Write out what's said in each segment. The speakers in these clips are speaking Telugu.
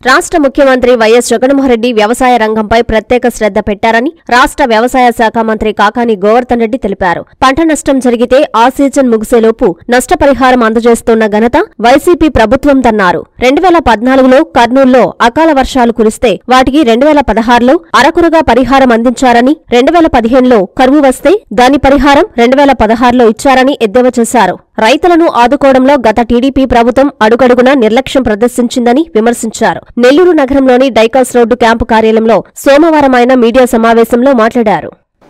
రాష్ట్ర ముఖ్యమంత్రి వైఎస్ జగన్మోహన్రెడ్డి వ్యవసాయ రంగంపై ప్రత్యేక శ్రద్ధ పెట్టారని రాష్ట్ర వ్యవసాయ శాఖ మంత్రి కాకాని గోవర్ధన్ రెడ్డి తెలిపారు పంట నష్టం జరిగితే ఆ సీజన్ ముగిసేలోపు నష్టపరిహారం అందజేస్తున్న ఘనత వైసీపీ ప్రభుత్వందన్నారు రెండు వేల పద్నాలుగులో కర్నూలులో అకాల వర్షాలు కురిస్తే వాటికి రెండు వేల పదహారులో అరకురగా పరిహారం అందించారని రెండు వేల పదిహేనులో కరువు వస్తే దాని పరిహారం రెండు వేల పదహారులో ఇచ్చారని ఎద్దేవా చేశారు రైతులను ఆదుకోవడంలో గత టీడీపీ ప్రభుత్వం అడుగడుగునా నిర్లక్ష్యం ప్రదర్శించిందని విమర్శించారు నెల్లూరు నగరంలోని డైకాస్ రోడ్డు క్యాంపు కార్యాలయంలో సోమవారం ఆయన మీడియా సమావేశంలో మాట్లాడారు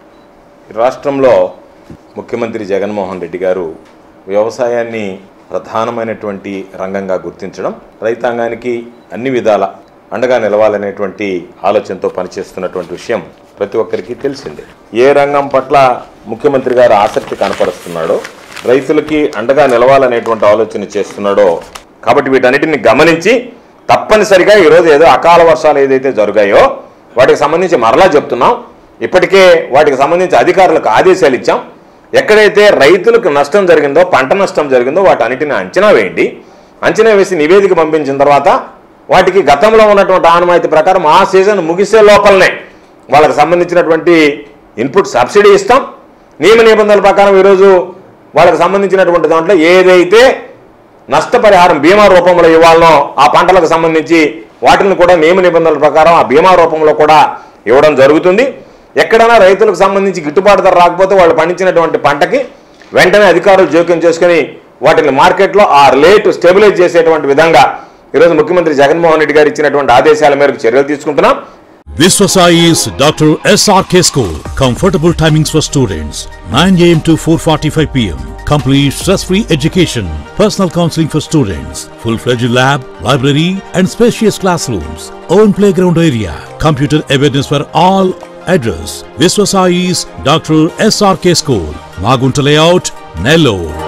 రాష్ట్రంలో ముఖ్యమంత్రి జగన్మోహన్ రెడ్డి గారు వ్యవసాయాన్ని ప్రధానమైనటువంటి రంగంగా గుర్తించడం రైతాంగానికి అన్ని విధాల అండగా నిలవాలనేటువంటి ఆలోచనతో పనిచేస్తున్నటువంటి విషయం ప్రతి ఒక్కరికి తెలిసిందే ఏ రంగం పట్ల ముఖ్యమంత్రి గారు ఆసక్తి కనపరుస్తున్నాడో రైతులకి అండగా నిలవాలనేటువంటి ఆలోచన చేస్తున్నాడో కాబట్టి వీటన్నిటిని గమనించి తప్పనిసరిగా ఈరోజు ఏదో అకాల వర్షాలు ఏదైతే జరిగాయో వాటికి సంబంధించి మరలా చెప్తున్నాం ఇప్పటికే వాటికి సంబంధించి అధికారులకు ఆదేశాలు ఇచ్చాం ఎక్కడైతే రైతులకు నష్టం జరిగిందో పంట నష్టం జరిగిందో వాటన్నిటిని అంచనా వేయండి అంచనా వేసి నివేదిక పంపించిన తర్వాత వాటికి గతంలో ఉన్నటువంటి ఆనవాయితీ ప్రకారం ఆ సీజన్ ముగిసే లోపలనే వాళ్ళకి సంబంధించినటువంటి ఇన్పుట్ సబ్సిడీ ఇస్తాం నియమ నిబంధనల ప్రకారం ఈరోజు వాళ్ళకి సంబంధించినటువంటి దాంట్లో ఏదైతే నష్టపరిహారం బీమా రూపంలో ఇవ్వాలనో ఆ పంటలకు సంబంధించి వాటిని కూడా నియమ నిబంధనల ప్రకారం ఆ బీమా రూపంలో కూడా ఇవ్వడం జరుగుతుంది ఎక్కడైనా రైతులకు సంబంధించి గిట్టుబాటు ధర రాకపోతే వాళ్ళు పండించినటువంటి పంటకి వెంటనే అధికారులు జోక్యం చేసుకుని వాటిని మార్కెట్లో ఆ రేటు స్టెబిలైజ్ చేసేటువంటి విధంగా ఈరోజు ముఖ్యమంత్రి జగన్మోహన్ రెడ్డి గారు ఇచ్చినటువంటి ఆదేశాల మేరకు చర్యలు తీసుకుంటున్నాం Viswasai's Dr. SRK School. Comfortable timings for students 9 am to 4:45 pm. Complete stress-free education. Personal counseling for students. Full-fledged lab, library, and spacious classrooms. Own playground area. Computer awareness for all. Address: Viswasai's Dr. SRK School. Magunta Layout, Nellore.